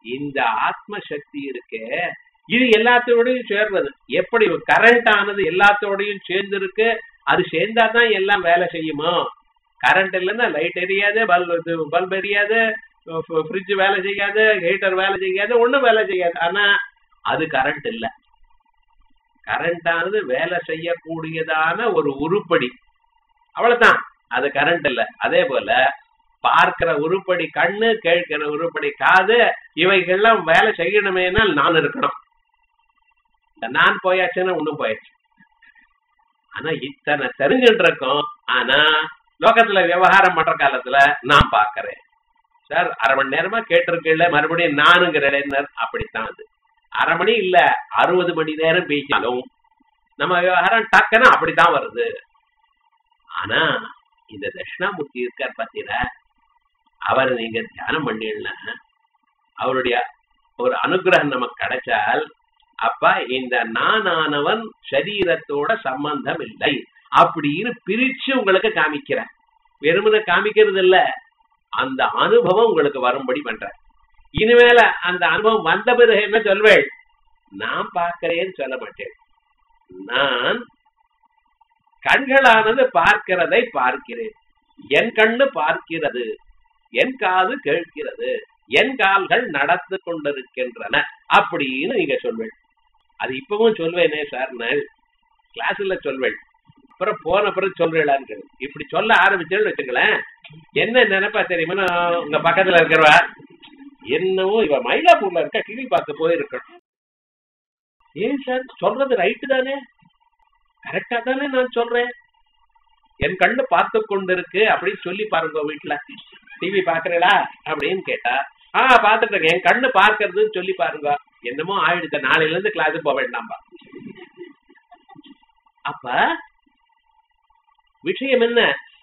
இந்த ஆத்ம சக்தி இருக்கே இது எல்லாத்தோடையும் சேர்றது எப்படி கரண்ட் ஆனது எல்லாத்தோடையும் சேர்ந்து இருக்கு அது சேர்ந்தா தான் எல்லாம் வேலை செய்யுமோ கரண்ட் இல்லைன்னா லைட் எரியாது பல்ப் பல்ப் எரியாது ஃப்ரிட்ஜ் வேலை செய்யாது ஹீட்டர் வேலை செய்யாது ஒண்ணும் வேலை செய்யாது ஆனா அது கரண்ட் இல்ல கரண்ட் ஆனது வேலை செய்யக்கூடியதான ஒரு உருப்படி அவ்வளவுதான் அது கரண்ட் இல்ல அதே போல பார்க்கிற உருப்படி கண்ணு கேட்கிற உருப்படி காது இவைகள்லாம் வேலை செய்யணுமேனால் நான் இருக்கணும் இந்த நான் போயாச்சுன்னா ஒண்ணும் போயாச்சு ஆனா இத்தனை தெரிஞ்சுட்டு இருக்கோம் ஆனா லோகத்துல விவகாரம் பண்ற காலத்துல நான் பாக்குறேன் சார் அரை மணி நேரமா கேட்டிருக்கல மறுபடியும் நானுங்கிற இளைஞர் அப்படித்தான் அது அரை மணி இல்ல அறுபது மணி நேரம் பேசினாலும் நம்ம விவகாரம் டக்குன்னு அப்படித்தான் வருது ஆனா இந்த தட்சிணாமூர்த்தி இருக்கார் பாத்தீங்களா அவரை நீங்க தியானம் பண்ணீங்கன்னா அவருடைய ஒரு அனுகிரகம் நமக்கு கிடைச்சால் அப்ப இந்த நானானவன் சரீரத்தோட சம்பந்தம் இல்லை அப்படின்னு பிரிச்சு உங்களுக்கு காமிக்கிறேன் வெறுமனை காமிக்கிறது இல்ல அந்த அனுபவம் உங்களுக்கு வரும்படி பண்ற இனிமேல அந்த அனுபவம் வந்த பிறகு என்ன சொல்வேள் நான் பார்க்கிறேன்னு சொல்ல மாட்டேன் நான் கண்களானது பார்க்கிறதை பார்க்கிறேன் என் கண்ணு பார்க்கிறது என் காது கேட்கிறது என் கால்கள் நடந்து கொண்டிருக்கின்றன அப்படின்னு நீங்க சொல்வேன் அது இப்பவும் சொல்வேனே சார் நான் கிளாஸ்ல சொல்வேன் அப்புறம் போன பிறகு சொல்றீங்களான்னு இப்படி சொல்ல ஆரம்பிச்சேன்னு வச்சுங்களேன் என்ன நினைப்பா தெரியுமா உங்க பக்கத்துல இருக்கிறவா என்னவோ இவ மயிலாப்பூர்ல இருக்க டிவி பார்க்க போயிருக்கணும் ஏன் சார் சொல்றது ரைட்டு தானே கரெக்டா தானே நான் சொல்றேன் என் கண்ணு பார்த்து கொண்டிருக்கு அப்படின்னு சொல்லி பாருங்க வீட்டுல டிவி பாக்குறீங்களா அப்படின்னு கேட்டா ஆஹ் பாத்துட்டு இருக்கேன் என் கண்ணு பார்க்கறதுன்னு சொல்லி பாருங்க என்னமோ ஆயிடுத்த நாளையில இருந்து கிளாஸுக்கு போக வேண்டாம்பா அப்ப விஷயம் என்ன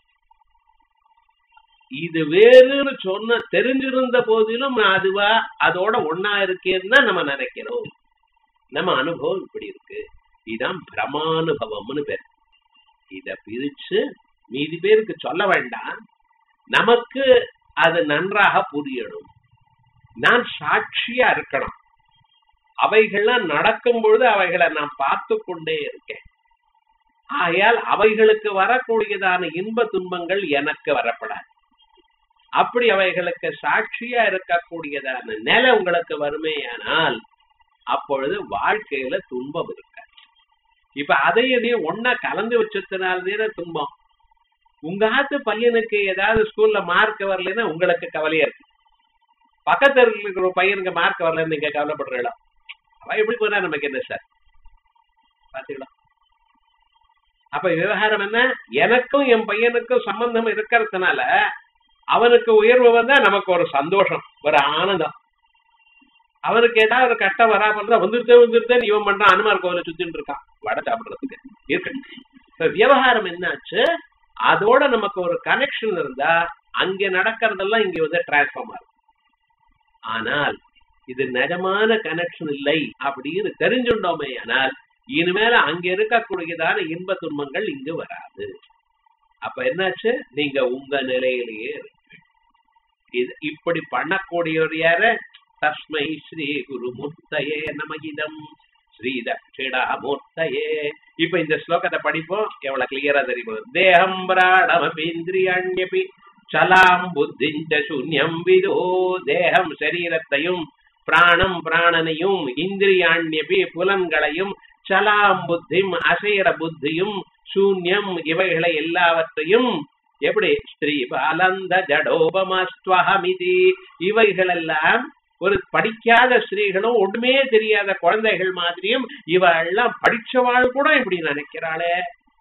இது வேறுன்னு சொன்ன தெரிஞ்சிருந்த போதிலும் அதுவா அதோட ஒன்னா இருக்கேன்னு தான் நம்ம நினைக்கிறோம் நம்ம அனுபவம் இப்படி இருக்கு இதுதான் பிரமானுபவம்னு பேர் இத பிரிச்சு மீதி பேருக்கு சொல்ல வேண்டாம் நமக்கு அது நன்றாக புரியணும் நான் சாட்சியா இருக்கணும் அவைகள்லாம் நடக்கும் பொழுது அவைகளை நான் பார்த்து கொண்டே இருக்கேன் ஆகையால் அவைகளுக்கு வரக்கூடியதான இன்ப துன்பங்கள் எனக்கு வரப்படாது அப்படி அவைகளுக்கு சாட்சியா இருக்கக்கூடியதான நிலை உங்களுக்கு வருமேயானால் அப்பொழுது வாழ்க்கையில துன்பம் இருக்காது இப்ப அதையும் ஒன்னா கலந்து வச்சதுனால துன்பம் உங்க ஆத்து பையனுக்கு ஏதாவது ஸ்கூல்ல மார்க் வரலைன்னா உங்களுக்கு கவலையா இருக்கு பக்கத்துல இருக்கிற ஒரு பையனுக்கு மார்க் வரலன்னு நீங்க கவலைப்படுறீங்களா அவன் எப்படி போனா நமக்கு என்ன சார் பாத்தீங்களா அப்ப விவகாரம் என்ன எனக்கும் என் பையனுக்கும் சம்பந்தம் இருக்கிறதுனால அவனுக்கு உயர்வு வந்தா நமக்கு ஒரு சந்தோஷம் ஒரு ஆனந்தம் அவனுக்கு ஏதாவது ஒரு கஷ்டம் வரா பண்றா வந்துருத்தே வந்துருத்தேன்னு இவன் பண்றான் அனுமார் கோவில சுத்தின்னு இருக்கான் வடை சாப்பிடுறதுக்கு இருக்கு இப்ப விவகாரம் என்னாச்சு அதோட நமக்கு ஒரு கனெக்ஷன் இருந்தா அங்க நடக்கிறதெல்லாம் இங்க வந்து டிரான்ஸ்ஃபார்ம் ஆகும் ஆனால் இது நிஜமான கனெக்ஷன் இல்லை அப்படின்னு தெரிஞ்சுட்டோமே ஆனால் இனிமேல அங்க இருக்கக்கூடியதான இன்ப துன்பங்கள் இங்கு வராது அப்ப என்னாச்சு நீங்க உங்க நிலையிலேயே இருக்கு இது இப்படி பண்ணக்கூடியவர் யாரு தஸ்மை ஸ்ரீ குரு மூர்த்தையே நமகிதம் ஸ்ரீ தட்சிணாமூர்த்தையே இப்ப இந்த ஸ்லோகத்தை படிப்போம் எவ்வளவு கிளியரா தெரியும் தேகம் பிராணமபீந்திரியாண்யபி சலாம் புத்திஞ்ச சூன்யம் விதோ தேகம் சரீரத்தையும் பிராணம் பிராணனையும் இந்திரியாண்யபி புலன்களையும் சலாம் புத்தியும் அசைர புத்தியும் சூன்யம் இவைகளை எல்லாவற்றையும் எப்படி ஸ்ரீ பாலந்த ஜடோபமஸ்துவஹமிதி இவைகளெல்லாம் ஒரு படிக்காத ஸ்ரீகளும் ஒண்ணுமே தெரியாத குழந்தைகள் மாதிரியும் இவெல்லாம் படிச்சவாள் கூட இப்படி நினைக்கிறாளே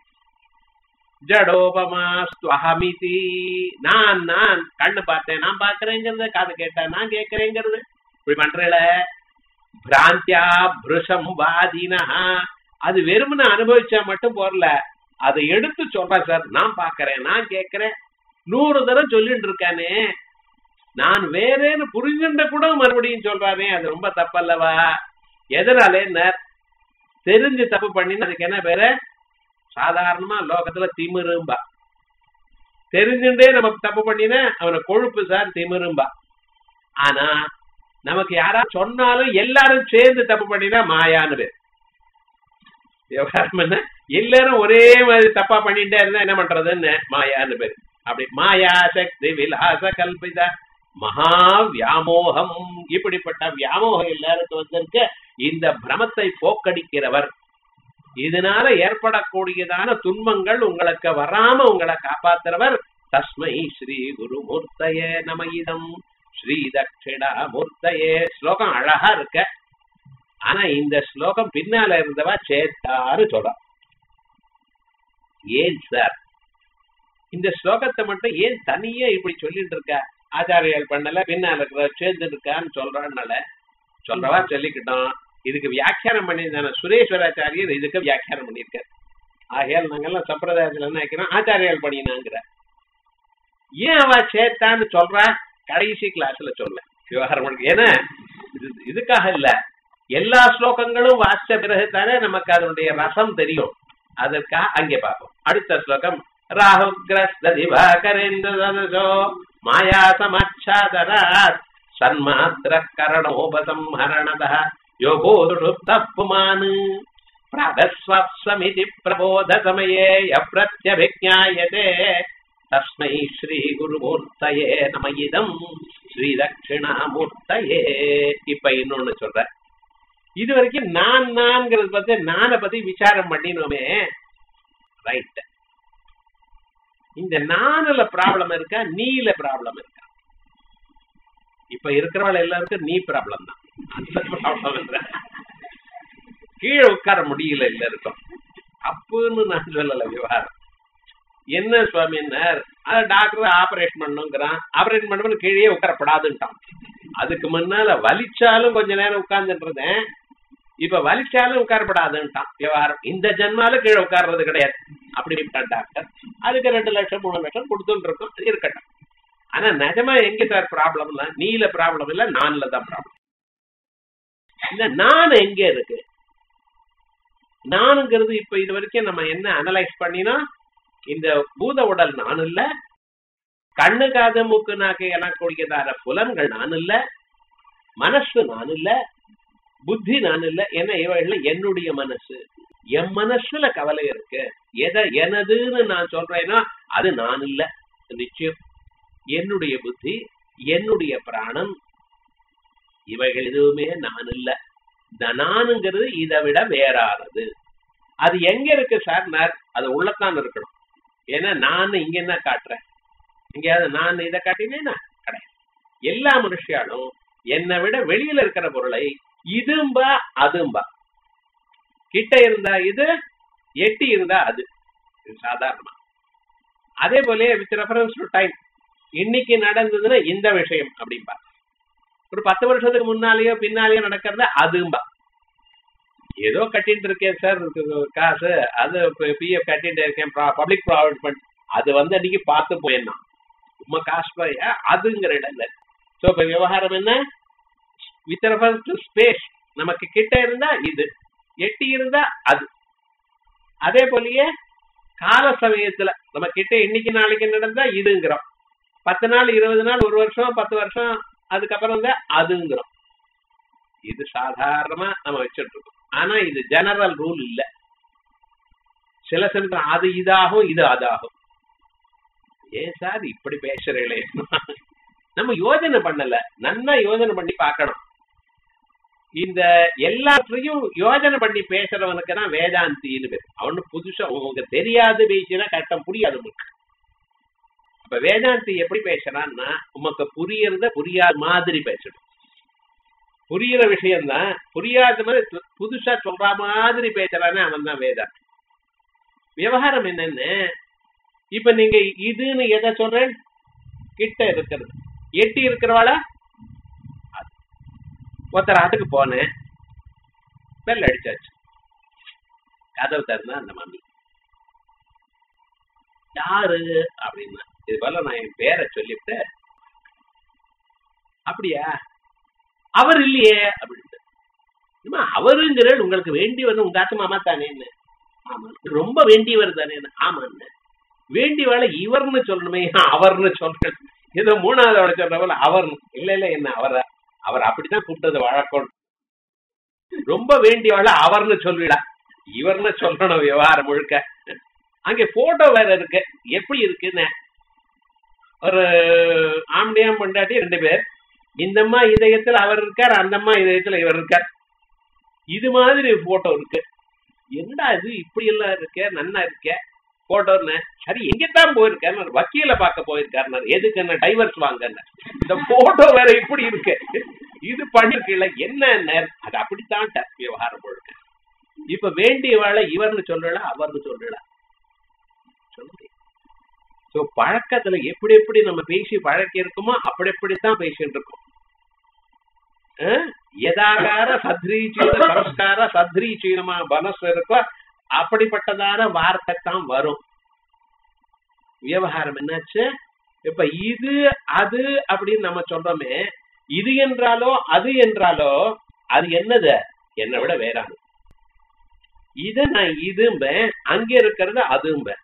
ஜடோபமாஸ்துவஹமிதி நான் நான் கண்ணு பார்த்தேன் நான் பாக்குறேங்கிறது காது கேட்டேன் நான் கேட்கிறேங்கிறது இப்படி பண்றேல பிராந்தியா புருஷம் வாதினா அது வெறுமனை அனுபவிச்சா மட்டும் போறல அதை எடுத்து சொல்றேன் சார் நான் பாக்குறேன் நான் கேட்கிறேன் நூறு தடவை சொல்லிட்டு இருக்கானே நான் வேறேன்னு புரிஞ்சுட்ட கூட மறுபடியும் சொல்றானே அது ரொம்ப தப்பல்லவா எதனாலே தெரிஞ்சு தப்பு பண்ணின்னு அதுக்கு என்ன பேரு சாதாரணமா லோகத்துல திமிரும்பா தெரிஞ்சுட்டே நமக்கு தப்பு பண்ணினா அவனை கொழுப்பு சார் திமிரும்பா ஆனா நமக்கு யாரா சொன்னாலும் எல்லாரும் சேர்ந்து தப்பு பண்ணினா மாயான்னு பேர் விவகாரம் என்ன எல்லாரும் ஒரே மாதிரி தப்பா பண்ணிட்டே இருந்தா என்ன பண்றதுன்னு மாயான்னு பேர் அப்படி மாயா சக்தி விலாச கல்பித மகா வியாமோகம் இப்படிப்பட்ட வியாமோகம் எல்லாருக்கும் வந்திருக்க இந்த பிரமத்தை போக்கடிக்கிறவர் இதனால ஏற்படக்கூடியதான துன்பங்கள் உங்களுக்கு வராம உங்களை காப்பாத்துறவர் தஸ்மை ஸ்ரீ குருமூர்த்தயே நம இதம் ஸ்ரீ தட்சிணா மூர்த்தயே ஸ்லோகம் அழகா இருக்க ஆனா இந்த ஸ்லோகம் பின்னால இருந்தவா சேத்தாரு சொல்றான் ஏன் சார் இந்த ஸ்லோகத்தை மட்டும் ஏன் தனியா இப்படி சொல்லிட்டு இருக்க ஆச்சாரியர்கள் பண்ணல பின்னால இருக்கிற சேர்ந்து இருக்கான்னு சொல்றான்னால சொல்றவா சொல்லிக்கிட்டோம் இதுக்கு வியாக்கியானம் பண்ணியிருந்தான சுரேஸ்வராச்சாரியர் இதுக்கு வியாக்கியானம் பண்ணியிருக்காரு ஆகையால் நாங்கெல்லாம் சம்பிரதாயத்துல என்ன வைக்கிறோம் ஆச்சாரியர்கள் பண்ணினாங்கிற ஏன் அவ சேத்தான்னு சொல்றா கடைசி கிளாஸ்ல சொல்ல விவகாரம் பண்ணி ஏன்னா இது இதுக்காக இல்ல எல்லா ஸ்லோகங்களும் வாசிச்ச பிறகு தானே நமக்கு அதனுடைய ரசம் தெரியும் அதற்காக அங்கே பார்ப்போம் அடுத்த ஸ்லோகம் ராகுகிரஸ்த திவாகரேந்திரோ மாயா சமாச்சாதராத் சன்மாத்திர கரணோபசம்ஹரணத யோகோதுஷுப்த புமான் प्रागस्वप्समिति प्रबोधसमये यप्रत्यभिज्ञायते तस्मै ஸ்ரீகுருமூர்த்தயே நம இதம் ஸ்ரீ தட்சிணாமூர்த்தயே இப்ப இன்னொன்னு சொல்ற இது வரைக்கும் நான் நான்ங்கிறது பத்தி நானை பத்தி விசாரம் பண்ணினோமே ரைட் இந்த நானுல ப்ராப்ளம் இருக்கா நீல ப்ராப்ளம் இருக்கா இப்ப இருக்கிறவள் எல்லாருக்கும் நீ ப்ராப்ளம் தான் அந்த ப்ராப்ளம் இல்ல கீழே உட்கார முடியல எல்லாருக்கும் அப்புன்னு நான் சொல்லல விவகாரம் என்ன சுவாமின்னார் அது டாக்டர் ஆபரேஷன் பண்ணுங்கிறான் ஆபரேஷன் பண்ணவன் கீழே உட்காரப்படாதுன்ட்டான் அதுக்கு முன்னால வலிச்சாலும் கொஞ்ச நேரம் உட்கார்ந்துட்டு இருந்தேன் இப்ப வலிச்சாலும் உட்காரப்படாதுன்ட்டான் விவகாரம் இந்த ஜென்மால கீழே உட்கார்றது கிடையாது அப்படி இருக்கான் டாக்டர் அதுக்கு ரெண்டு லட்சம் மூணு லட்சம் கொடுத்துட்டு இருக்கோம் அது இருக்கட்டும் ஆனா நிஜமா எங்க சார் ப்ராப்ளம்னா நீல ப்ராப்ளம் இல்ல நான்ல தான் ப்ராப்ளம் இந்த நான் எங்க இருக்கு நானுங்கிறது இப்ப இது வரைக்கும் நம்ம என்ன அனலைஸ் பண்ணினா இந்த பூத உடல் நான் இல்ல கண்ணு காது மூக்கு நாக்கு எனக்கூடியதான புலன்கள் நான் இல்ல மனசு நான் இல்ல புத்தி நான் இல்ல என்ன இவைகள்ல என்னுடைய மனசு என் மனசுல கவலை இருக்கு எதை எனதுன்னு நான் சொல்றேன்னா அது நான் இல்ல நிச்சயம் என்னுடைய புத்தி என்னுடைய பிராணம் இவைகள் எதுவுமே நான் இல்ல இந்த நானுங்கிறது இதை விட வேறானது அது எங்க இருக்கு சார் நான் அது உள்ளத்தான் இருக்கணும் ஏன்னா நான் இங்க என்ன காட்டுறேன் எங்கேயாவது நான் இதை காட்டினேன்னா கிடையாது எல்லா மனுஷியாலும் என்னை விட வெளியில இருக்கிற பொருளை இதும்பா அதும்பா கிட்ட இருந்தா இது எட்டி இருந்தா அது இது சாதாரணமா அதே போல வித் ரெஃபரன்ஸ் டு டைம் இன்னைக்கு நடந்ததுன்னா இந்த விஷயம் அப்படிம்பா ஒரு பத்து வருஷத்துக்கு முன்னாலேயோ பின்னாலேயோ நடக்கிறத அதும்பா ஏதோ கட்டிட்டு இருக்கேன் சார் காசு அது பிஎஃப் கட்டிட்டு இருக்கேன் பப்ளிக் ப்ராவிட் ஃபண்ட் அது வந்து அன்னைக்கு பார்த்து போயிடலாம் சும்மா காசு போய் அதுங்கிற இடம்ல ஸோ இப்போ விவகாரம் என்ன வித் ரெஃபரன்ஸ் டு ஸ்பேஸ் நமக்கு கிட்ட இருந்தா இது எட்டி இருந்தா அது அதே போலயே கால சமயத்துல நம்ம கிட்ட இன்னைக்கு நாளைக்கு நடந்தா இதுங்கிறோம் பத்து நாள் இருபது நாள் ஒரு வருஷம் பத்து வருஷம் அதுக்கப்புறம் தான் அதுங்கிறோம் இது சாதாரணமா நம்ம வச்சுட்டு இருக்கோம் ஆனா இது ஜெனரல் ரூல் இல்ல சில சமயம் அது இதாகும் இது அதாகும் ஏன் சார் இப்படி பேசுறீங்களே நம்ம யோஜனை பண்ணல நல்லா யோஜனை பண்ணி பார்க்கணும் இந்த எல்லாத்தையும் யோஜனை பண்ணி பேசுறவனுக்கு தான் வேதாந்தின்னு பேர் அவனு புதுசா உங்களுக்கு தெரியாது பேசினா கஷ்டம் புரியாது உங்களுக்கு அப்ப வேதாந்தி எப்படி பேசுறான்னா உமக்கு புரியறத புரியாத மாதிரி பேசணும் புரியுற விஷயம்தான் புரியாத மாதிரி புதுசா சொல்ற மாதிரி பேசுறானே அவன் தான் வேதாந்தி விவகாரம் என்னன்னு இப்ப நீங்க இதுன்னு எதை சொல்றேன் கிட்ட இருக்கிறது எட்டி இருக்கிறவாள ஒருத்தர் அதுக்கு போனேன் பெல் அடிச்சாச்சு கதவு தருந்தா அந்த மம்மி யாரு அப்படின்னா இது போல நான் என் பேரை சொல்லிவிட்டு அப்படியா அவர் இல்லையே அப்படின்ட்டு அவருங்கிற உங்களுக்கு வேண்டியவர் உங்க ஆத்து மாமா தானேன்னு ஆமா ரொம்ப வேண்டியவர் தானே ஆமான்னு வேண்டியவாள இவர்னு சொல்லணுமே அவர்னு சொல்றேன் ஏதோ மூணாவது அவளை சொல்ற போல அவர் இல்ல இல்ல என்ன அவரா அவர் அப்படித்தான் கூப்பிட்டது வழக்கம் ரொம்ப வேண்டியவள அவர்னு சொல்லிடா இவர்னு சொல்லணும் விவகாரம் முழுக்க அங்கே போட்டோ வேற இருக்கு எப்படி இருக்குன்னு ஒரு ஆம்படியாம் பொண்டாட்டி ரெண்டு பேர் இந்தம்மா இதயத்துல அவர் இருக்கார் அந்தம்மா இதயத்துல இவர் இருக்கார் இது மாதிரி போட்டோ இருக்கு என்னடா இது இப்படி எல்லாம் இருக்க நன்னா இருக்க போட்டோன்னு சரி எங்கத்தான் போயிருக்காரு வக்கீல பார்க்க போயிருக்காரு எதுக்கு என்ன டைவர்ஸ் வாங்கன்னு இந்த போட்டோ வேற இப்படி இருக்கு இது பண்ணிருக்கல என்ன அது அப்படித்தான் டச் விவகாரம் முழுக்க இப்ப வேண்டியவாளை இவர்னு சொல்லல அவர்னு சொல்லல சொல்லுங்க சோ பழக்கத்துல எப்படி எப்படி நம்ம பேசி பழக்கி இருக்குமோ அப்படி எப்படித்தான் பேசிட்டு இருக்கோம் யதாகார சத்ரீச்சீன சம்ஸ்கார சத்ரீச்சீனமா மனசு இருக்கோ அப்படிப்பட்டதான வார்த்தை தான் வரும் விவகாரம் என்னாச்சு இப்ப இது அது அப்படின்னு நம்ம சொல்றோமே இது என்றாலோ அது என்றாலோ அது என்னது என்னை விட வேறானு இது நான் இதும்பேன் அங்க இருக்கிறது அதும்பேன்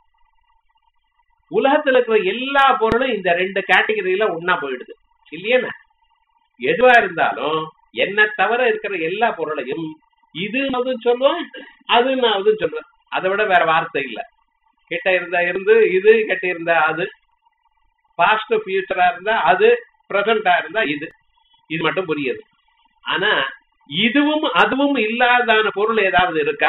உலகத்துல இருக்கிற எல்லா பொருளும் இந்த ரெண்டு கேட்டகரியில ஒன்னா போயிடுது இல்லையா எதுவா இருந்தாலும் என்ன தவிர இருக்கிற எல்லா பொருளையும் இது சொல்லுவேன் அது நான் சொல்லுவேன் அதை விட வேற வார்த்தை இல்ல கிட்ட இருந்தா இருந்து இது கிட்ட இருந்தா அது பாஸ்ட் ஃபியூச்சரா இருந்தா அது பிரசண்டா இருந்தா இது இது மட்டும் புரியுது ஆனா இதுவும் அதுவும் இல்லாதான பொருள் ஏதாவது இருக்கா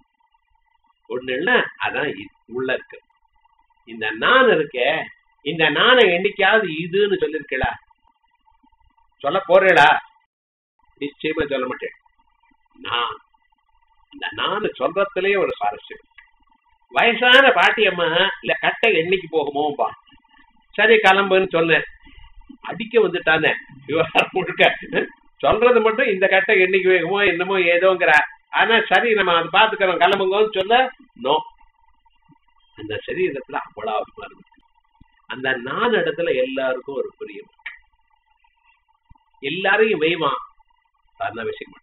ஒண்ணு இல்ல அதான் உள்ள இருக்கு இந்த நான் இருக்க இந்த நானை என்னைக்காவது இதுன்னு சொல்லிருக்கலா சொல்ல போறேடா நிச்சயமா சொல்ல மாட்டேன் நான் இந்த நான் சொல்றதுலயே ஒரு சுவாரஸ்யம் வயசான பாட்டியம்மா இல்ல கட்டை என்னைக்கு போகுமோப்பா சரி கிளம்புன்னு சொன்னேன் அடிக்க வந்துட்டானே விவகாரம் முழுக்க சொல்றது மட்டும் இந்த கட்டை என்னைக்கு வேகுமோ என்னமோ ஏதோங்கிற ஆனா சரி நம்ம அதை பாத்துக்கிறோம் கிளம்புங்கன்னு சொல்ல நோ அந்த சரீரத்துல அவ்வளவு அபிமானம் அந்த நான் இடத்துல எல்லாருக்கும் ஒரு பிரியம் எல்லாரையும் வெய்வான் சாதாரண விஷயம்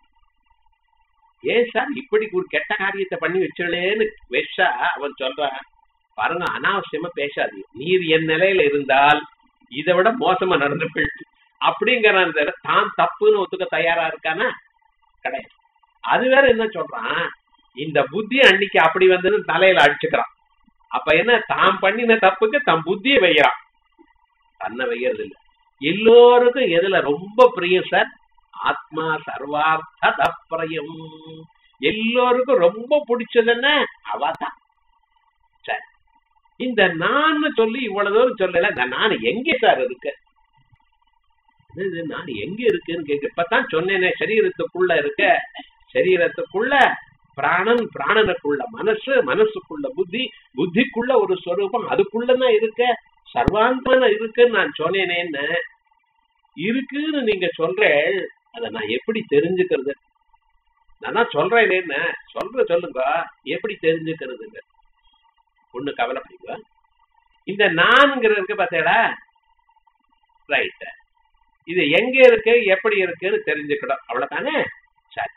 ஏன் சார் இப்படி ஒரு கெட்ட காரியத்தை பண்ணி வச்சலேன்னு வெஷா அவன் சொல்றான் பாருங்க அனாவசியமா பேசாதீங்க நீர் என் நிலையில இருந்தால் இதை விட மோசமா நடந்து போயிட்டு அப்படிங்கிற தான் தப்புன்னு ஒத்துக்க தயாரா இருக்கானா கிடையாது அது வேற என்ன சொல்றான் இந்த புத்தி அன்னைக்கு அப்படி வந்ததுன்னு தலையில அடிச்சுக்கிறான் அப்ப என்ன தான் பண்ணின தப்புக்கு தன் புத்தியை வைக்கிறான் தன்னை வைக்கிறது இல்லை எல்லோருக்கும் எதுல ரொம்ப பிரியம் சார் ஆத்மா சர்வார்த்த தப்பிரயம் எல்லோருக்கும் ரொம்ப பிடிச்சது என்ன அவதான் சரி இந்த நான் சொல்லி இவ்வளவு தூரம் சொல்லல இந்த நான் எங்கே சார் இருக்கு நான் எங்க இருக்குன்னு கேட்க இப்பதான் சொன்னேனே சரீரத்துக்குள்ள இருக்க சரீரத்துக்குள்ள பிராணன் பிராணனுக்குள்ள மனசு மனசுக்குள்ள புத்தி புத்திக்குள்ள ஒரு ஸ்வரூபம் அதுக்குள்ளதான் இருக்க சர்வாந்தமான இருக்குன்னு நான் சொன்னேனேன்னு இருக்குன்னு நீங்க சொல்றேன் அதை நான் எப்படி தெரிஞ்சுக்கிறது நான் சொல்றேன் என்ன சொல்ற சொல்லுங்க எப்படி தெரிஞ்சுக்கிறதுங்க ஒண்ணு கவலைப்படுங்க இந்த நான்கிற இருக்கு பார்த்தேடா ரைட் இது எங்க இருக்கு எப்படி இருக்குன்னு தெரிஞ்சுக்கணும் அவ்வளவுதானே சரி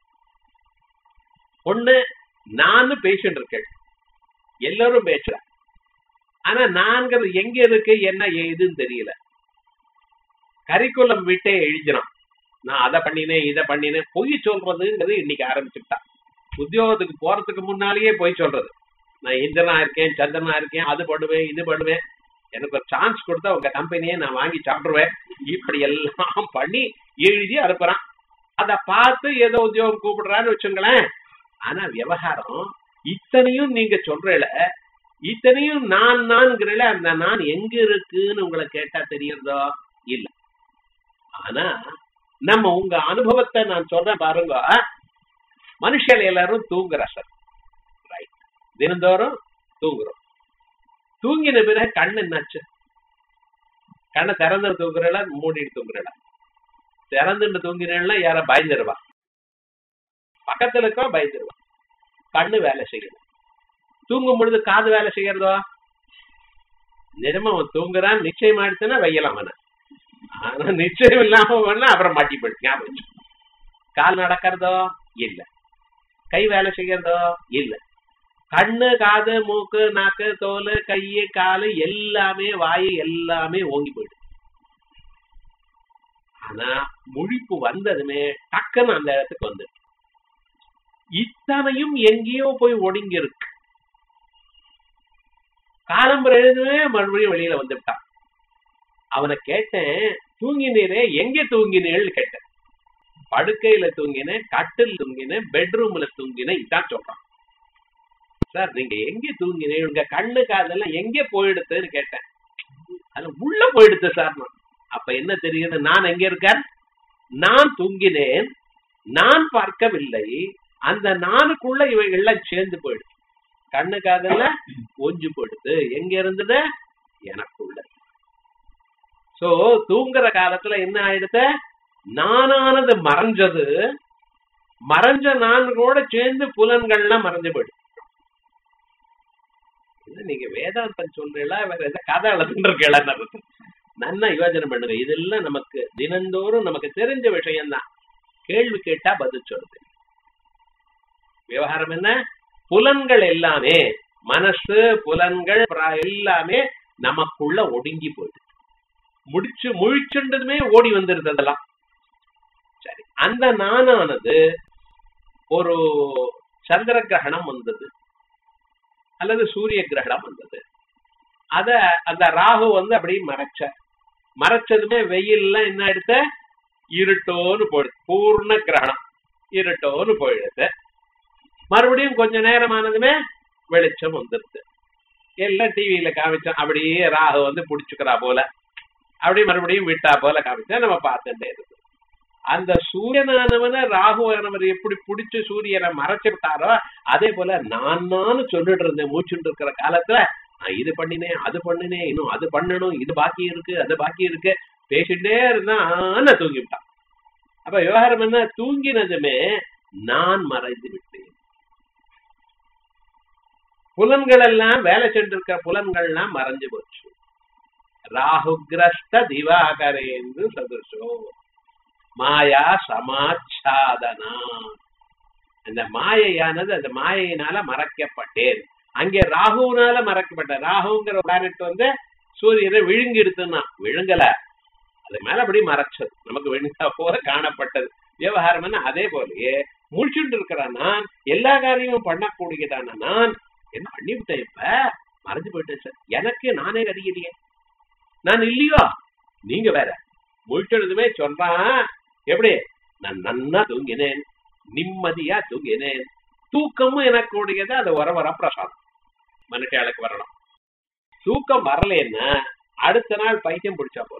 ஒண்ணு நான் பேசிட்டு இருக்கேன் எல்லாரும் பேசுறா ஆனா நான்கிறது எங்க இருக்கு என்ன ஏதுன்னு தெரியல கரிக்குலம் விட்டே எழுதினான் நான் அதை பண்ணினேன் இதை பண்ணினேன் பொய் சொல்றதுங்கிறது இன்னைக்கு ஆரம்பிச்சுட்டான் உத்தியோகத்துக்கு போறதுக்கு முன்னாலேயே பொய் சொல்றது நான் இந்திரனா இருக்கேன் சந்திரனா இருக்கேன் அது பண்ணுவேன் இது பண்ணுவேன் எனக்கு ஒரு சான்ஸ் கொடுத்தா உங்க கம்பெனியை நான் வாங்கி சாப்பிடுவேன் இப்படி எல்லாம் பண்ணி எழுதி அனுப்புறான் அதை பார்த்து ஏதோ உத்தியோகம் கூப்பிடுறான்னு வச்சுங்களேன் ஆனா விவகாரம் இத்தனையும் நீங்க சொல்றல இத்தனையும் நான் நான்கிறல அந்த நான் எங்க இருக்குன்னு உங்களை கேட்டா தெரியறதோ இல்ல ஆனா நம்ம உங்க அனுபவத்தை நான் சொல்றேன் பாருங்க மனுஷன் எல்லாரும் தூங்குறா சார் ரைட் தினந்தோறும் தூங்குறோம் தூங்கின பிறகு கண்ணு என்னாச்சு கண்ணை திறந்து தூங்குறல மூடிட்டு தூங்குறல திறந்துட்டு தூங்கினா யார பயந்துருவா பக்கத்துல இருக்கா பயந்துருவா கண்ணு வேலை செய்யணும் தூங்கும் பொழுது காது வேலை செய்யறதோ நிஜமா அவன் தூங்குறான் நிச்சயம் ஆயிடுச்சுன்னா வையலாம் அவனை ஆனா நிச்சயம் இல்லாம வேணா அப்புறம் மாட்டி போயிட்டு ஞாபகம் கால் நடக்கிறதோ இல்ல கை வேலை செய்யறதோ இல்ல கண்ணு காது மூக்கு நாக்கு தோல் கை காலு எல்லாமே வாயு எல்லாமே ஓங்கி போயிடுது ஆனா முழிப்பு வந்ததுமே டக்குன்னு அந்த இடத்துக்கு வந்து இத்தனையும் எங்கேயோ போய் ஒடுங்கி இருக்கு காலம்பரம் எழுதுவே மறுபடியும் வெளியில வந்துட்டான் அவனை கேட்டேன் தூங்கினீரே எங்க தூங்கினீர்கள் கேட்டேன் படுக்கையில தூங்கினேன் கட்டில் தூங்கினேன் பெட்ரூம்ல தூங்கினேன் இதான் சொல்றான் சார் நீங்க எங்க தூங்கினீங்க உங்க கண்ணு காதெல்லாம் எங்க போயிடுதுன்னு கேட்டேன் அது உள்ள போயிடுது சார் நான் அப்ப என்ன தெரியுது நான் எங்க இருக்கேன் நான் தூங்கினேன் நான் பார்க்கவில்லை அந்த நானுக்குள்ள இவைகள்லாம் சேர்ந்து போயிடுது கண்ணு காதல்ல ஒஞ்சு போயிடுது எங்க இருந்தது எனக்குள்ள சோ தூங்குற காலத்துல என்ன ஆயிடுது நானானது மறைஞ்சது மறைஞ்ச நான் கூட சேர்ந்து புலன்கள்லாம் மறைஞ்சு போயிடுது இது நீங்க வேதாந்தம் சொல்றீங்களா வேற எந்த கதை எழுதுன்றீங்களா நல்லா யோசனை பண்ணுங்க இதெல்லாம் நமக்கு தினந்தோறும் நமக்கு தெரிஞ்ச விஷயம்தான் கேள்வி கேட்டா பதில் சொல்லுது விவகாரம் என்ன புலன்கள் எல்லாமே மனசு புலன்கள் பிர- எல்லாமே நமக்குள்ள ஒடுங்கி போயிடுது முடிச்சு முழிச்சுன்றதுமே ஓடி வந்துருது அதெல்லாம் சரி அந்த நானானது ஒரு சந்திர கிரகணம் வந்தது அல்லது சூரிய கிரகணம் வந்தது அத அந்த ராகு வந்து அப்படியே மறைச்ச மறைச்சதுமே வெயில்ல என்ன எடுத்த இருட்டோன்னு போயிடுது பூர்ண கிரகணம் இருட்டோன்னு போயிடுது மறுபடியும் கொஞ்ச நேரம் ஆனதுமே வெளிச்சம் வந்துருது எல்லாம் டிவியில காமிச்சோம் அப்படியே ராகு வந்து புடிச்சுக்கிறா போல அப்படியே மறுபடியும் விட்டா போல காமிச்சா நம்ம பார்த்துட்டே இருக்கு அந்த சூரியனானவனை ராகுவானவர் எப்படி பிடிச்சு சூரியனை மறைச்சு விட்டாரோ அதே போல நான் நானும் சொல்லிட்டு இருந்தேன் மூச்சுட்டு இருக்கிற காலத்துல நான் இது பண்ணினேன் அது பண்ணினேன் இன்னும் அது பண்ணணும் இது பாக்கி இருக்கு அது பாக்கி இருக்கு பேசிட்டே இருந்தா ஆனா தூங்கி விட்டான் அப்ப விவகாரம் என்ன தூங்கினதுமே நான் மறைந்து விட்டேன் புலன்கள் எல்லாம் வேலை சென்றிருக்கிற புலன்கள்லாம் மறைஞ்சு போச்சு ராகுகிரஸ்த திவாகரேந்து சதுசோ மாயா சமாச்சாதனா அந்த மாயையானது அந்த மாயையினால மறைக்கப்பட்டேன் அங்கே ராகுனால மறைக்கப்பட்ட ராகுங்கிற பிளானட் வந்து சூரியனை விழுங்கி எடுத்துன்னா விழுங்கல அது மேல அப்படி மறைச்சது நமக்கு விழுந்தா போல காணப்பட்டது விவகாரம் என்ன அதே போலயே முடிச்சுட்டு இருக்கிற நான் எல்லா காரியமும் பண்ணக்கூடியதான நான் என்ன பண்ணிவிட்டேன் இப்ப மறைஞ்சு போயிட்டேன் சார் எனக்கு நானே அறியலையே நான் இல்லையோ நீங்க வேற முழிச்சதுமே சொல்றான் எப்படி நான் நன்னா தூங்கினேன் நிம்மதியா தூங்கினேன் தூக்கமும் எனக்கு கூடியது அது வர வர பிரசாதம் மனுஷாளுக்கு வரணும் தூக்கம் வரலன்னா அடுத்த நாள் பைத்தியம் பிடிச்சா போல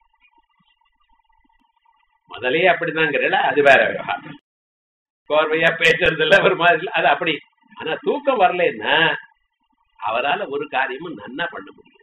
முதலே அப்படிதாங்கிறல அது வேற விவகாரம் கோர்வையா பேசுறது இல்ல ஒரு மாதிரி இல்ல, அது அப்படி ஆனா தூக்கம் வரலன்னா அவரால ஒரு காரியமும் நன்னா பண்ண முடியும்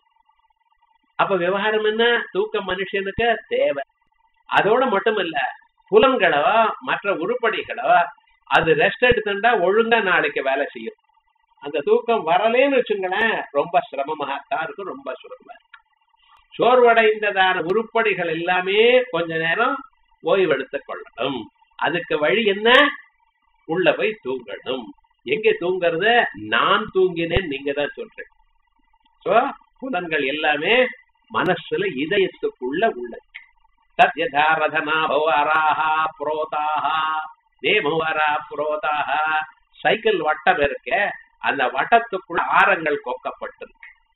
அப்ப விவகாரம் என்ன தூக்கம் மனுஷனுக்கு தேவை அதோட மட்டும் இல்ல புலன்களோ மற்ற உருப்படிகளோ அது ரெஸ்ட் எடுத்துட்டா ஒழுங்கா நாளைக்கு வேலை செய்யும் அந்த தூக்கம் வரலேன்னு வச்சுங்களேன் ரொம்ப சிரமமாகத்தான் இருக்கும் ரொம்ப சிரமமா இருக்கும் சோர்வடைந்ததான உருப்படிகள் எல்லாமே கொஞ்ச நேரம் ஓய்வெடுத்துக் கொள்ளணும் அதுக்கு வழி என்ன உள்ள போய் தூங்கணும் எங்க தூங்குறது நான் தூங்கினேன் நீங்க தான் சொல்றேன் சோ புலன்கள் எல்லாமே மனசுல இதயத்துக்குள்ள உள்ளது தத்யதா ரதனா பவராஹா புரோதாஹா தேமவரா புரோதாஹா சைக்கிள் வட்டம் இருக்க அந்த வட்டத்துக்குள்ள ஆரங்கள் கொக்கப்பட்டிருக்கு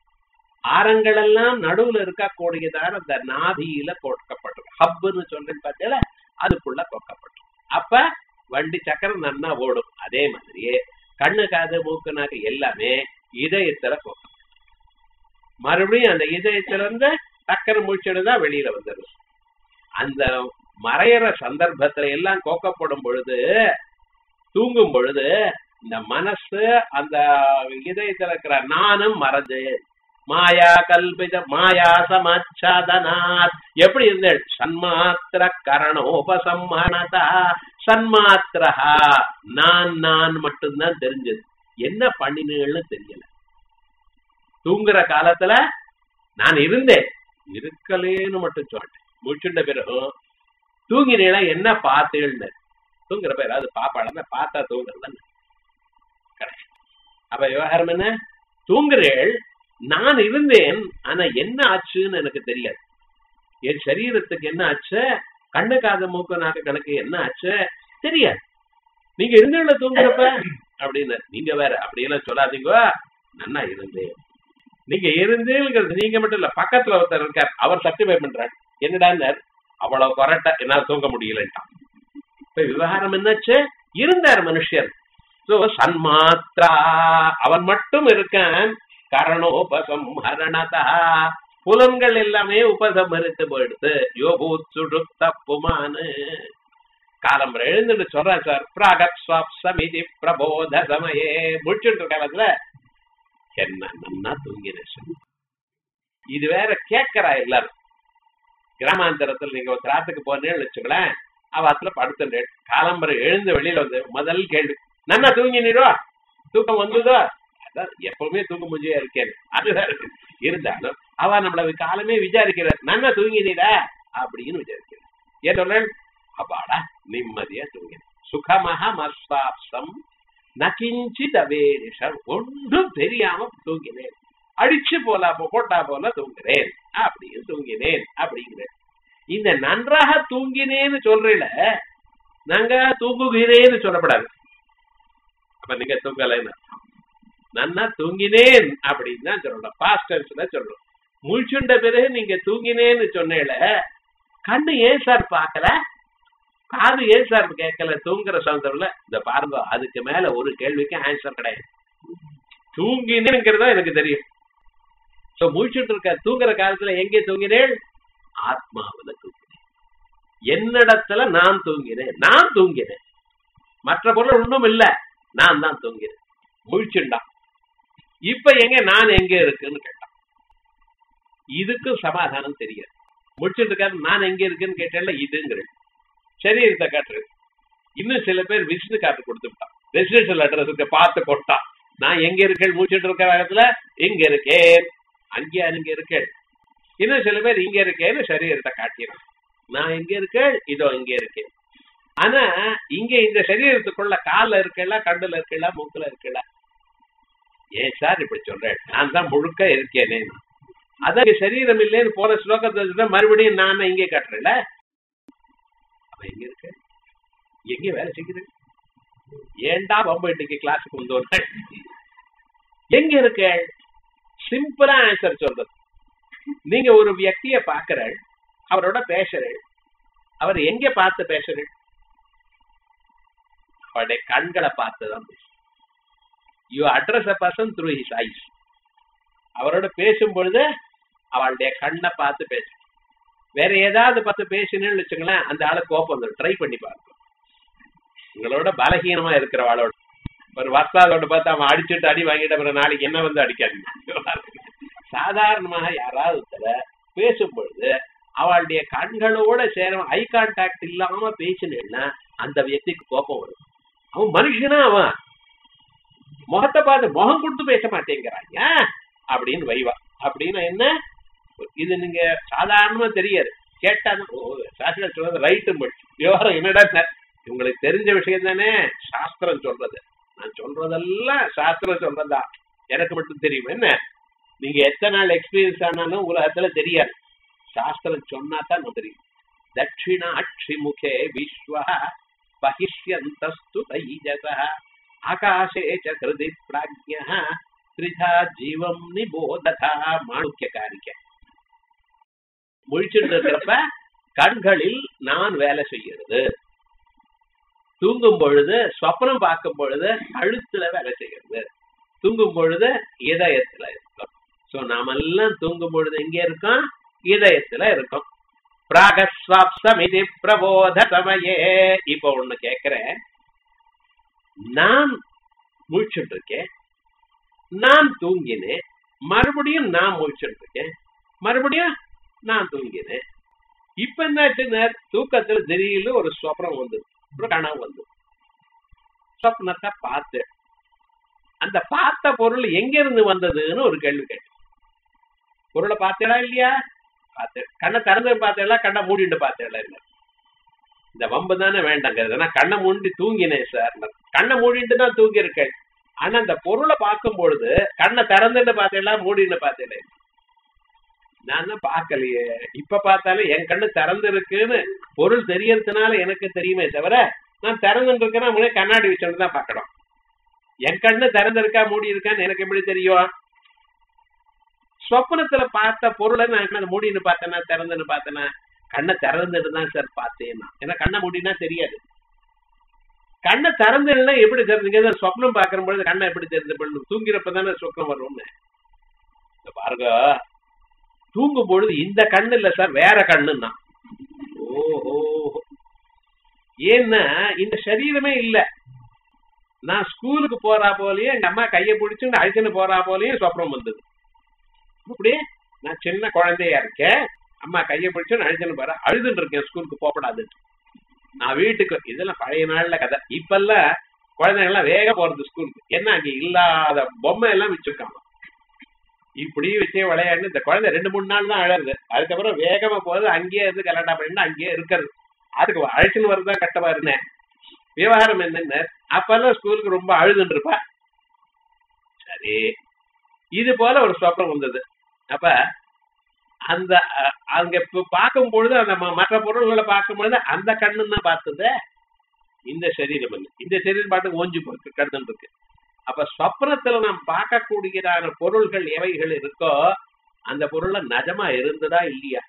ஆரங்கள் எல்லாம் நடுவுல இருக்கக்கூடியதான அந்த நாதியில கொக்கப்பட்டிருக்கு ஹப்னு சொல்றேன் பார்த்தீங்களா அதுக்குள்ள கொக்கப்பட்டிருக்கு அப்ப வண்டி சக்கரம் நன்னா ஓடும் அதே மாதிரியே கண்ணு காது மூக்கு நாக்கு எல்லாமே இதயத்துல கொக்கப்படும் மறுபடியும் அந்த இதயத்துல இருந்து டக்கர் மூச்செடுதான் வெளியில வந்துடும் அந்த மறையிற சந்தர்ப்பத்துல எல்லாம் கோக்கப்படும் பொழுது தூங்கும் பொழுது இந்த மனசு அந்த இதயத்துல இருக்கிற நானும் மறைஞ்சு மாயா கல்பித மாயா சமாச்சாதனாத் எப்படி இருந்தேன் சன்மாத்திர கரணோபசம்மணதா சன்மாத்திரஹா நான் நான் மட்டும்தான் தெரிஞ்சது என்ன பண்ணினேன்னு தெரியல தூங்குற காலத்துல நான் இருந்தேன் இருக்கலேன்னு மட்டும் சொல்லிட்டேன் முடிச்சுட்ட பிறகு தூங்கினீங்களா என்ன பார்த்தேன்னு தூங்குற பேர் அது பாப்பாளன்னா பார்த்தா தூங்குறது கிடையாது அப்ப விவகாரம் என்ன தூங்குறேள் நான் இருந்தேன் ஆனா என்ன ஆச்சுன்னு எனக்கு தெரியாது என் சரீரத்துக்கு என்ன ஆச்சு கண்ணு காது மூக்கு நாக்கு கணக்கு என்ன ஆச்சு தெரியாது நீங்க இருந்தீங்கள தூங்குறப்ப அப்படின்னு நீங்க வேற அப்படியெல்லாம் சொல்லாதீங்க நன்னா இருந்தேன் நீங்க இருந்தேங்கிறது நீங்க மட்டும் இல்ல பக்கத்துல ஒருத்தர் இருக்கார் அவர் சர்டிஃபை பண்றாரு என்னடான்னார் அவ்வளவு கொரட்டா என்னால தூங்க முடியலன்ட்டான் இப்ப விவகாரம் என்னாச்சு இருந்தார் மனுஷன் சோ சன்மாத்ரா அவன் மட்டும் இருக்கான் கரணோபசம்ஹரணதா புலன்கள் எல்லாமே உபசமரித்து போயிடுது யோகூத் சுடுத்த புமானு காலம் எழுந்துட்டு சொல்றேன் சார் பிராகத் ஸ்வாப் சமிதி பிரபோத சமயே முடிச்சுட்டு காலத்துல என்ன நன்னா தூங்கினேன் சார். இது வேற கேட்கறா எல்லாரும் கிராமாந்தரத்துல நீங்க ஒரு ராத்துக்கு போனேன்னு வச்சுங்களேன் அவத்துல படுத்துட்டேன் காலம்பரை எழுந்து வெளியில வந்து முதல் கேள்வி நன்னா தூங்கினீரோ தூக்கம் வந்ததோ அதான் எப்பவுமே தூக்க முடியா இருக்கேன் அதுதான் இருக்கு. இருந்தாலும் அவ நம்மள காலமே விசாரிக்கிறார் நன்னா தூங்கினீரா அப்படின்னு விசாரிக்கிறார் ஏன் சொல்றேன் அப்பாடா நிம்மதியா தூங்கினேன் சுகமாக மஸ்தாப்சம் நகிஞ்சித் அவேரிஷம் ஒன்றும் தெரியாம தூங்கினேன் அடிச்சு போலா போ- போட்டா போல தூங்குறேன் அப்படின்னு தூங்கினேன் அப்படிங்கிறேன் இந்த நன்றாக தூங்கினேன்னு சொல்றீல நாங்க தூங்குகிறேன்னு சொல்லப்படாது அப்ப நீங்க தூங்கலைன்னு அர்த்தம். நன்னா தூங்கினேன் அப்படின்னு தான் சொல்லணும் பாஸ்ட் டென்ஸ்ல சொல்லணும் முழிச்சுண்ட பிறகு நீங்க தூங்கினேன்னு சொன்னேல கண்ணு ஏன் சார் பார்க்கல காது ஏன் சார் கேட்கல தூங்குற சந்தர்ப்பத்துல இந்த பாருங்க அதுக்கு மேல ஒரு கேள்விக்கு ஆன்சர் கிடையாது தூங்கினேங்கிறதா எனக்கு தெரியும் சோ முழிச்சுட்டு இருக்க தூங்குற காலத்துல எங்கே தூங்கினேன் ஆத்மாவுல தூங்கினேன் என்னிடத்துல நான் தூங்கினேன் நான் தூங்கினேன் மற்ற பொருள் ஒண்ணும் இல்ல நான் தான் தூங்கினேன் முழிச்சுண்டான் இப்ப எங்க நான் எங்க இருக்குன்னு கேட்டான் இதுக்கும் சமாதானம் தெரியாது முடிச்சுட்டு இருக்காரு நான் எங்க இருக்குன்னு கேட்டேன்ல இதுங்கிறேன் சரீரத்தை காட்டுறது இன்னும் சில பேர் விஷ்ணு காட்டு கொடுத்துட்டான் ரெசிடென்ஷியல் அட்ரஸுக்கு பார்த்து கொட்டான் நான் எங்க இருக்கேன் மூச்சுட்டு இருக்கிற இடத்துல இங்க இருக்கேன் அங்கே அங்க இருக்கேன் இன்னும் சில பேர் இங்க இருக்கேன்னு சரீரத்தை காட்டினான் நான் எங்க இருக்கேன் இதோ இங்க இருக்கேன் ஆனா இங்க இந்த சரீரத்துக்குள்ள கால்ல இருக்கல கண்டுல இருக்கல மூக்குல இருக்கல ஏன் சார் இப்படி சொல்றேன் நான் தான் முழுக்க இருக்கேனே அதான் இங்க சரீரம் இல்லைன்னு போன ஸ்லோகத்தை சொன்னா மறுபடியும் நான் இங்கே காட்டுறேன்ல அப்ப எங்க இருக்க எங்க வேலை செய்கிறேன் ஏன்டா பம்பு இன்னைக்கு கிளாஸுக்கு வந்தோம் எங்க இருக்க சிம்பிளா ஆன்சர் சொல்றது நீங்க ஒரு வியக்திய பாக்குறேன் அவரோட பேசுறேன் அவர் எங்க பார்த்து பேசுறேன் அவருடைய கண்களை பார்த்து தான் you address a person through his eyes அவரோட பேசும் பொழுது அவளுடைய கண்ணை பார்த்து பேசு வேற ஏதாவது பார்த்து பேசினேன்னு வச்சுங்களேன் அந்த ஆளை கோபம் வந்துடும் ட்ரை பண்ணி பாருங்க உங்களோட பலகீனமா இருக்கிறவாளோட ஒரு வஸ்தாதோட பார்த்து அவன் அடிச்சுட்டு அடி வாங்கிட்ட அப்புறம் நாளைக்கு என்ன வந்து அடிக்காதீங்க சாதாரணமாக யாராவது ஒருத்தர பேசும் பொழுது அவளுடைய கண்களோட சேர ஐ கான்டாக்ட் இல்லாம பேசினேன்னா அந்த வியக்திக்கு கோபம் வரும் அவன் மனுஷனா அவன் முகத்தை பார்த்து முகம் கொடுத்து பேச மாட்டேங்கிறாங்க அப்படின்னு வைவா அப்படின்னு என்ன இது நீங்க சாதாரணமா தெரியாது கேட்டா ஓ சாஸ்திரம் சொல்றது ரைட்டு விவகாரம் என்னடா சார் உங்களுக்கு தெரிஞ்ச விஷயம் தானே சாஸ்திரம் சொல்றது நான் சொல்றதெல்லாம் சாஸ்திரம் சொல்றதா எனக்கு மட்டும் தெரியும் என்ன நீங்க எத்தனை நாள் எக்ஸ்பீரியன்ஸ் ஆனாலும் உலகத்துல தெரியாது சாஸ்திரம் சொன்னா தான் நமக்கு தெரியும் தட்சிணாட்சி முகே விஸ்வ பகிஷ்யந்தஸ்து தைஜச ஆகாஷே ச ஹிருதி பிராஜ்ய த்ரிதா ஜீவம் நிபோததா மாணுக்கிய காரிக்க முழிச்சுட்டு இருக்கிறப்ப கண்களில் நான் வேலை செய்யறது தூங்கும் பொழுது சொப்னம் பார்க்கும் பொழுது அழுத்துல வேலை செய்யறது தூங்கும் பொழுது இதயத்துல இருக்கும் சோ நாமெல்லாம் தூங்கும் பொழுது எங்க இருக்கோம் இதயத்துல இருக்கும் பிராகஸ்வாப்சமிதி பிரபோத சமயே இப்ப ஒண்ணு கேக்குறேன் நான் முழிச்சுட்டு இருக்கேன் நான் தூங்கினேன் மறுபடியும் நான் முழிச்சுட்டு இருக்கேன் மறுபடியும் நான் தூங்கினேன் இப்ப என்னாச்சுன்னா தூக்கத்துல திடீர்னு ஒரு சொப்னம் வந்தது ஒரு கனவு வந்தது சொப்னத்தை பார்த்தேன் அந்த பார்த்த பொருள் எங்க இருந்து வந்ததுன்னு ஒரு கேள்வி கேட்டேன் பொருளை பார்த்தேடா இல்லையா பார்த்தேன் கண்ணை திறந்து பார்த்தேடா கண்ணை மூடிட்டு பார்த்தேடா இல்ல இந்த வம்பு தானே வேண்டாங்கிறது நான் கண்ணை மூடி தூங்கினேன் சார் கண்ணை மூடிட்டு தான் தூங்கி இருக்கேன் ஆனா அந்த பொருளை பார்க்கும் பொழுது கண்ணை திறந்துட்டு பார்த்தேடா மூடின்னு பார்த்தேடா நான் தான் பார்க்கலையே இப்ப பார்த்தாலும் என் கண்ணு திறந்து இருக்குன்னு பொருள் தெரியறதுனால எனக்கு தெரியுமே தவிர நான் திறந்து இருக்கேன்னா முன்னாடி கண்ணாடி வச்சுட்டு தான் பார்க்கணும் என் கண்ணு திறந்திருக்கா மூடி இருக்கான்னு எனக்கு எப்படி தெரியும் சொப்னத்துல பார்த்த பொருளை நான் என்ன மூடின்னு பார்த்தேனா திறந்துன்னு பார்த்தேனா கண்ணை திறந்துட்டு தான் சார் பார்த்தேன் நான். ஏன்னா கண்ணை மூடினா தெரியாது கண்ணை திறந்துன்னா எப்படி தெரிஞ்சுங்க சொப்னம் பார்க்கிற பொழுது கண்ணை எப்படி தெரிஞ்சு பண்ணும் தூங்கிறப்ப தானே சொப்னம் வரும்னு இந்த பாருங்க தூங்கும் பொழுது இந்த கண்ணு இல்ல சார் வேற கண்ணுன்னா ஓஹோ ஏன்னா இந்த சரீரமே இல்ல நான் ஸ்கூலுக்கு போறா போலயே எங்க அம்மா கையை பிடிச்சு அழிச்சுன்னு போறா போலயே சொப்னம் வந்தது அப்படியே நான் சின்ன குழந்தையா இருக்கேன் அம்மா கையை பிடிச்சு அழுதுன்னு போற அழுதுன்னு இருக்கேன் ஸ்கூலுக்கு போகப்படாது நான் வீட்டுக்கு இதெல்லாம் பழைய நாள்ல கதை இப்பெல்லாம் குழந்தைங்க எல்லாம் வேக போறது ஸ்கூலுக்கு என்ன அங்க இல்லாத பொம்மை எல்லாம் வச்சிருக்காங்க இப்படி வச்சே விளையாண்டு இந்த குழந்தை ரெண்டு மூணு நாள் தான் அழகுது அதுக்கப்புறம் வேகமா போகுது அங்கேயே இருந்து கலாட்டா பண்ணிட்டு அங்கேயே இருக்கிறது அதுக்கு அழைச்சுன்னு வரதான் கட்டமா இருந்தேன் விவகாரம் என்னன்னு அப்பெல்லாம் ஸ்கூலுக்கு ரொம்ப அழுதுன்னு இருப்பா சரி இது போல ஒரு சொப்பனம் வந்தது அப்ப அந்த அஹ், அங்க இப்ப பார்க்கும் பொழுது அந்த ம- மற்ற பொருள்களை பார்க்கும் பொழுது அந்த கண்ணு தான் பார்த்தது இந்த சரீரம் இல்லை இந்த சரீரம் பாட்டு ஓஞ்சி போயிருக்கு கடந்து இருக்கு அப்ப சொப்னத்துல நாம் பார்க்கக்கூடியதான பொருள்கள் எவைகள் இருக்கோ அந்த பொருள்ல நஜமா இருந்ததா இல்லையா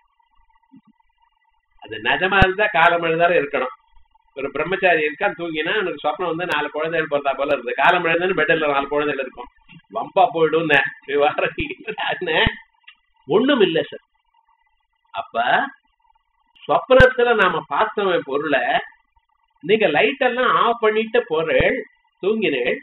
அது நஜமா இருந்தா காலம் எழுதாலும் இருக்கணும் ஒரு பிரம்மச்சாரி இருக்கான் தூங்கினா எனக்கு சொப்னம் வந்து நாலு குழந்தைகள் பிறந்தா போல இருந்து காலம் எழுதுன்னு பெட்டில் நாலு குழந்தைகள் இருக்கும் வம்பா போயிடும் விவகாரம் ஒண்ணும் இல்லை சார் அப்ப சொப்னத்துல நாம பார்த்தோமே பொருளை நீங்க லைட் எல்லாம் ஆஃப் பண்ணிட்டு பொருள் தூங்கினேள்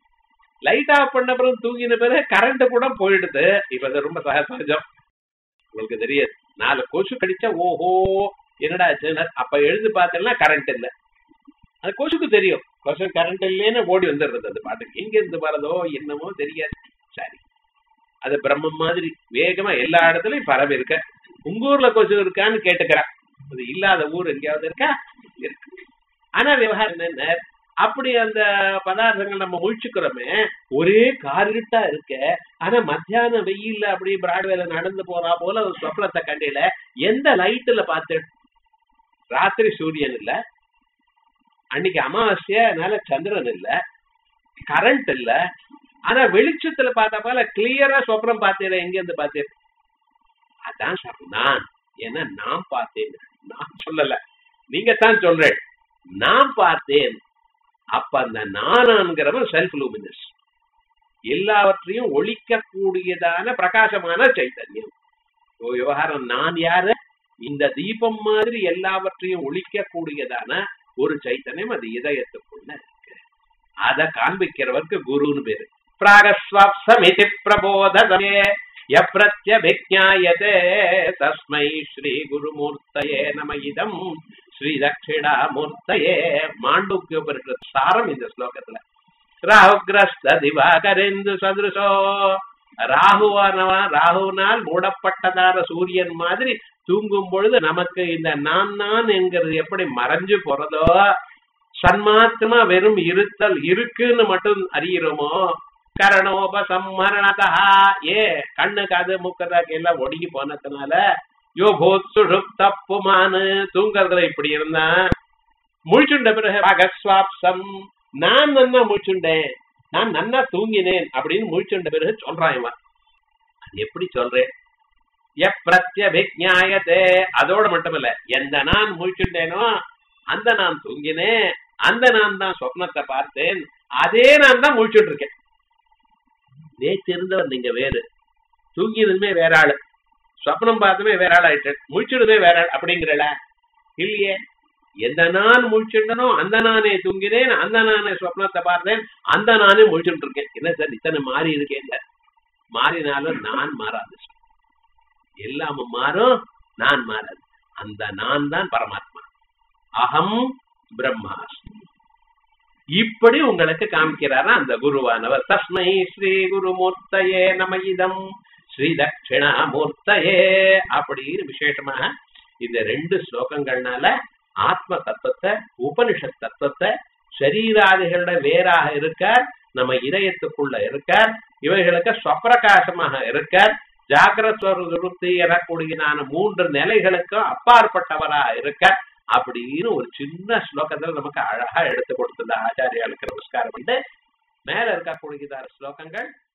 லைட் ஆஃப் பண்ண பிறகு தூங்கின பிறகு கரண்ட் கூட போயிடுது இப்ப அது ரொம்ப சக சகஜம் உங்களுக்கு தெரியாது நாலு கொசு கடிச்சா ஓஹோ என்னடா ஆச்சுன்னு அப்ப எழுந்து பார்த்தேன்னா கரண்ட் இல்ல அது கொசுக்கு தெரியும் கொசு கரண்ட் இல்லைன்னு ஓடி வந்துடுறது அது பாட்டுக்கு எங்க இருந்து வரதோ என்னமோ தெரியாது சரி அது பிரம்மம் மாதிரி வேகமா எல்லா இடத்துலயும் பரவி இருக்க உங்க ஊர்ல கொசு இருக்கான்னு கேட்டுக்கிறா அது இல்லாத ஊர் எங்கேயாவது இருக்கா இருக்கு ஆனா விவகாரம் என்ன அப்படி அந்த பதார்த்தங்கள் நம்ம முழிச்சுக்கிறோமே ஒரே காரிருட்டா இருக்க ஆனா மத்தியானம் வெயில்ல அப்படி பிராட்வேல நடந்து போறா போல ஒரு சொப்னத்தை கண்டையில எந்த லைட்டுல பார்த்து ராத்திரி சூரியன் இல்ல அன்னைக்கு அமாவாசையா அதனால சந்திரன் இல்ல கரண்ட் இல்ல ஆனா வெளிச்சத்துல பார்த்த போல கிளியரா சொப்னம் பார்த்தேன் எங்க இருந்து பார்த்தேன் அதான் சார் நான் ஏன்னா நான் பார்த்தேன் நான் சொல்லல நீங்க தான் சொல்றேன் நான் பார்த்தேன் அப்ப அந்த நானான்கிறவன் செல்ஃப் லூமினஸ் எல்லாவற்றையும் ஒழிக்க கூடியதான பிரகாசமான சைத்தன்யம் ஓ விவகாரம் நான் யாரு இந்த தீபம் மாதிரி எல்லாவற்றையும் ஒழிக்க கூடியதான ஒரு சைத்தன்யம் அது இதயத்துக்குள்ள இருக்கு அத காண்பிக்கிறவருக்கு குருன்னு பேரு பிராகஸ்வாப்சமிதி பிரபோதமே யப்ரத்யபிஜாயதே தஸ்மை ஸ்ரீ குருமூர்த்தயே நம இதம் ஸ்ரீ தட்சிணாமூர்த்தயே மாண்டூக்கியோபரிஷத் சாரம் இந்த ஸ்லோகத்துல ராகுகிரஸ்த திவாகரேந்து சதுருசோ ராகுவானவா ராகுனால் மூடப்பட்டதான சூரியன் மாதிரி தூங்கும் பொழுது நமக்கு இந்த நான் நான் என்கிறது எப்படி மறைஞ்சு போறதோ சன்மாத்திரமா வெறும் இருத்தல் இருக்குன்னு மட்டும் அறிகிறோமோ கரணோபசம்மரணதா ஏ கண்ணு காது மூக்கதாக்கு எல்லாம் ஒடுங்கி போனதுனால யோ போத் சுழுப் தப்புமானு தூங்கறதுல இப்படி இருந்தா முழிச்சுண்ட பிறகு அகஸ்வாப்சம் நான் நன்னா முழிச்சுண்டேன் நான் நன்னா தூங்கினேன் அப்படின்னு முழிச்சுண்ட பிறகு சொல்றான் இவன் அது எப்படி சொல்றேன் எப்பிரத்யபிஜாயத்தே அதோட மட்டுமல்ல எந்த நான் முழிச்சுண்டேனோ அந்த நான் தூங்கினேன் அந்த நான் தான் சொப்னத்தை பார்த்தேன் அதே நான் தான் முழிச்சுட்டு இருக்கேன் நேற்று இருந்தவர் நீங்க வேறு தூங்கினதுமே வேற ஆளு சொப்னம் பார்த்துமே வேற ஆள் ஆயிட்டு முழிச்சுடுதே வேற ஆள் அப்படிங்கிறல இல்லையே எந்த நான் முழிச்சுட்டனோ அந்த நானே தூங்கினேன் அந்த நானே சொப்னத்தை பார்த்தேன் அந்த நானே முழிச்சுட்டு இருக்கேன் என்ன சார் இத்தனை மாறி இருக்கேன் மாறினாலும் நான் மாறாது எல்லாம மாறும் நான் மாறாது அந்த நான் தான் பரமாத்மா அகம் பிரம்மாஸ்மி இப்படி உங்களுக்கு காமிக்கிறாரா அந்த குருவானவர் தஸ்மை ஸ்ரீ குருமூர்த்தயே நம இதம் ஸ்ரீ தட்சிணாமூர்த்தயே அப்படின்னு விசேஷமாக இந்த ரெண்டு ஸ்லோகங்கள்னால ஆத்ம தத்துவத்தை உபனிஷத் தத்துவத்தை சரீராதிகளோட வேறாக இருக்கார் நம்ம இதயத்துக்குள்ள இருக்கார் இவைகளுக்கு ஸ்வப்பிரகாசமாக இருக்கார் ஜாகிரஸ்வருத்தி எனக்கூடியதான மூன்று நிலைகளுக்கும் அப்பாற்பட்டவரா இருக்க அப்படின்னு ஒரு சின்ன ஸ்லோகத்துல நமக்கு அழகா எடுத்து கொடுத்தது ஆச்சாரியாளுக்கு நமஸ்காரம் பண்ணி மேல இருக்கக்கூடியதான ஸ்லோகங்கள்